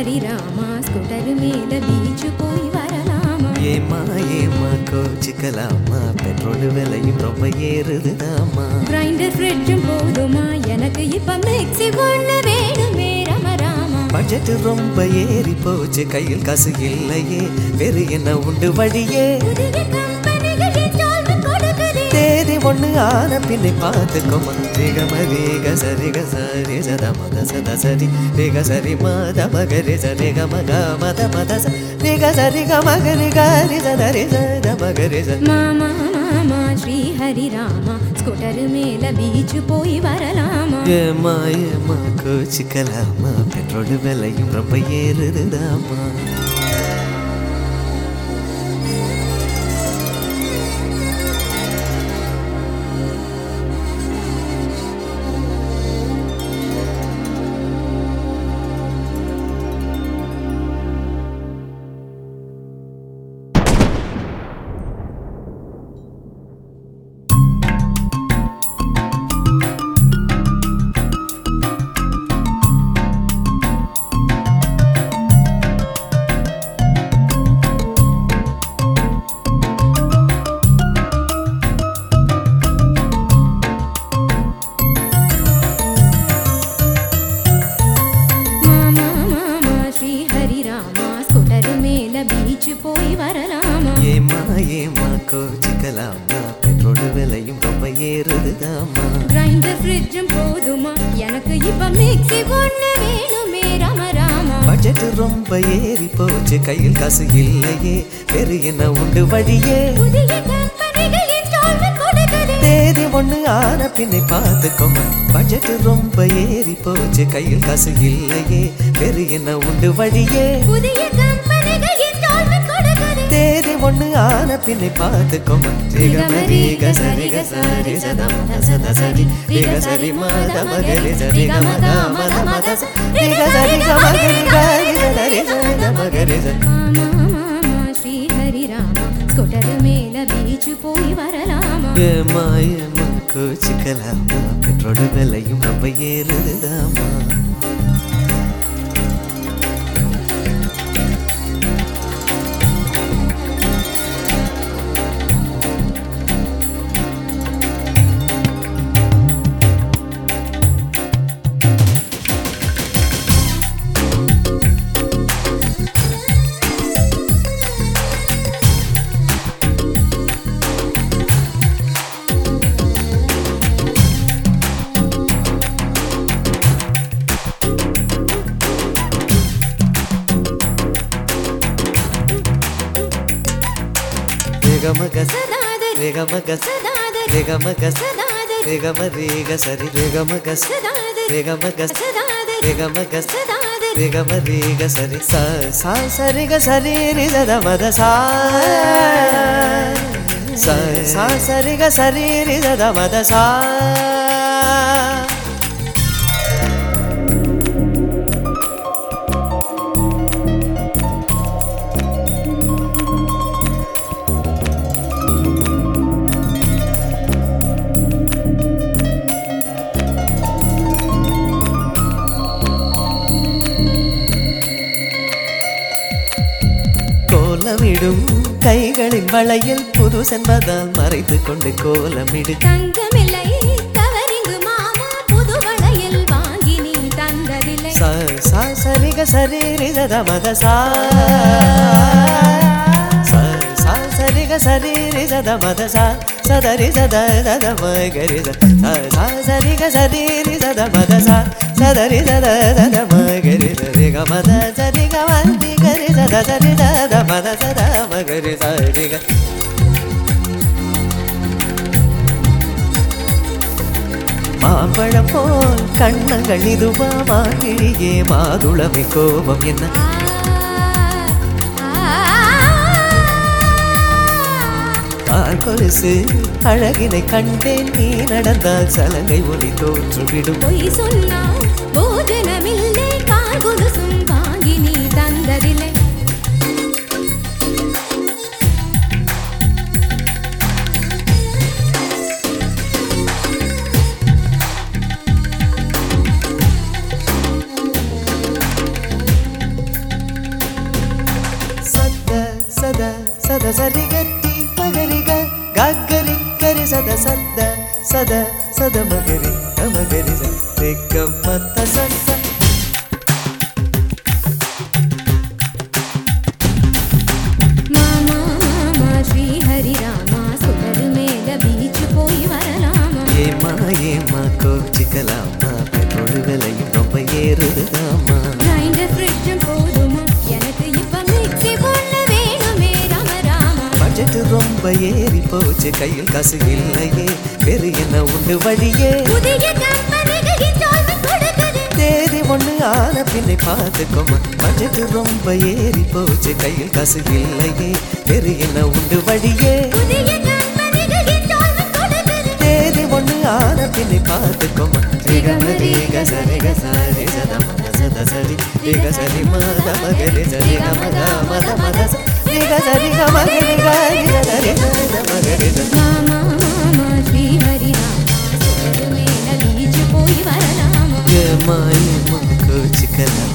ஹரிராமா scooter மேல beach போய் வரலாமா ஏமா ஏமா கோச்சிக்கலாமா பெட்ரோல் விலையும் ரொம்ப ஏறுதுதாம்மா கிரைண்டர் ஃப்ரிட்ஜும் போதுமா எனக்கு இப்ப மிக்ஸி ஒண்ணு வேணுமே ரமராமா பட்ஜெட் ரொம்ப ஏறி போச்சு கையில் காசு இல்லையே வேறு என்ன உண்டு வழியே புதிய கம்பெனிகள் இன்ஸ்டால்மெண்ட் கொடுக்குதே தேதி ஒண்ணு ஆன பின்னை பார்த்துக்கோமா ரிகம ரீக சரிக சரி சத மத சத சரி ரிக சரி மத மகரி சரி க மக மத மத ச ரிக சரி க மகரி கரி சத ரி சத மகரி ச மாமா மாமா ஸ்ரீ ஹரிராமா ஸ்கூட்டர் மேல பீச் போய் வரலாமா ஏமா ஏமா கோச்சிக்கலாமா பெட்ரோல் விலையும் ரொம்ப ஏறுதுதாம்மா மாமா மாமா ஸ்ரீ ஹரிராமா ஸ்கூட்டர் மேல பீச் போய் வரலாமா ஏமா ஏமா கோச்சிக்கலாமா பெட்ரோல் விலையும் ரொம்ப ஏறுதுதாம்மா கிரைண்டர் ஃப்ரிட்ஜும் போதுமா எனக்கு இப்ப மிக்ஸி ஒண்ணு வேணுமே ரமராமா பட்ஜெட் ரொம்ப ஏறி போச்சு கையில் காசு இல்லையே வேறு என்ன உண்டு வழியே புதிய கம்பெனிகள் இன்ஸ்டால்மெண்ட் கொடுக்குதே தேதி ஒண்ணு ஆன பின்னை பார்த்துக்கோமா பட்ஜெட் ரொம்ப ஏறி போச்சு கையில் காசு இல்லையே வேறு என்ன உண்டு வழியே புதிய கம்பெனிகள் இன்ஸ்டால்மெண்ட் கொடுக்குதே தேதி ஒண்ணு ஆன பின்னை பார்த்துக்கோமா ரிகம ரீக சரிக சரி சத மத சத சரி ரிக சரி மத மகரி சரி க மக மத மத ச ரிக சரி க மகரி கரி சத ரி சத மகரி ச மாமா மாமா ஸ்ரீ ஹரிராமா ஸ்கூட்டர் மேல பீச் போய் வரலாமா ஏமா ஏமா கோச்சிக்கலாமா பெட்ரோல் விலையும் ரொம்ப ஏறுதுதாம்மா ரிகமக சதாதர் ரிகமக சதாதர் ரிகமக சதாதர் ரிகம ரீக சரி ரிகமக சதாதர் ரிகமக சதாதர் ரிகமக சதாதர் ரிகம ரீக சரி ச சா சரி க சரி ரி சத மத சா ச சா சரி க சரி ரி சத மத சா கோலமிடும் கைகளின் வளையில் புது சென்பதால் மறைத்து கொண்டு கோலமிடு தங்கமில்லை கவரிங்கு மாமா புது வளையல் வாங்கி நீ தந்ததில்லை ச சா சரி க சரி ரி சத மத சா ச சா சரி க சரி ரி சத மத சா சத ரி சத சத மகரி ச ச சா சரி க சரி ரி சத மத சா சத ரி சத சத மகரி ச ரி க மத சரி க மதி கரி சத சரி சத மத சத மகரி ச ரி க மாம்பழம் போல் கண்ணங்கள் இதுவா மாங்கிழியே மாதுளமை கோபம் என்ன கால் கொலுசு அழகினை கண்டேன் நீ நடந்தால் சலங்கை ஒளி தோற்றுவிடும் பொய் சொன்னா போஜனமில்லை கால் கொலுசும் வாங்கி நீ தந்ததில்லை ரிக்க மத்த சச மாமா மாமா ஸ்ரீ ஹரி ராமா சுடரு மேல பீச் போய் வரலாமா ஏமா ஏமா கோச்சிக்கலாமா பெட்ரோல் விலையும் ரொம்ப ஏறுதுதாமா கிரைண்டர் ஃப்ரிட்ஜும் போதுமா எனக்கு இப்ப மிக்ஸி ஒண்ணு வேணுமே ராம ராமா பட்ஜெட் ரொம்ப ஏறி போச்சு கையில் காசு இல்லையே வேறு என்ன உண்டு வழியே புதிய கம்பெனிக்கு இன்ஸ்டால்மெண்ட் கொடுக்குது தேதி ஒண்ணு ஆன பின்னை பார்த்துக்கோமா பட்ஜெட் ரொம்ப ஏறி போச்சு கையில் காசு இல்லையே வேறு என்ன உண்டு வழியே புதிய கம்பெனிக்கு இன்ஸ்டால்மெண்ட் கொடுக்குது தேதி ஒண்ணு ஆன பின்னை பார்த்துக்கோமா ரிகம ரிக சரிக சரி சத மத சத சரி ரிக சரி மத மகரி சரி க மத மத மத ச ரிக சரி க மகரி க ரிக சரி மத மகரி ச மாமா மாமா ஸ்ரீ ஹரி ராமா சுடரு மேல பீச் போய் வரலாமா ஏமா ஏமா கோச்சிக்கலாம்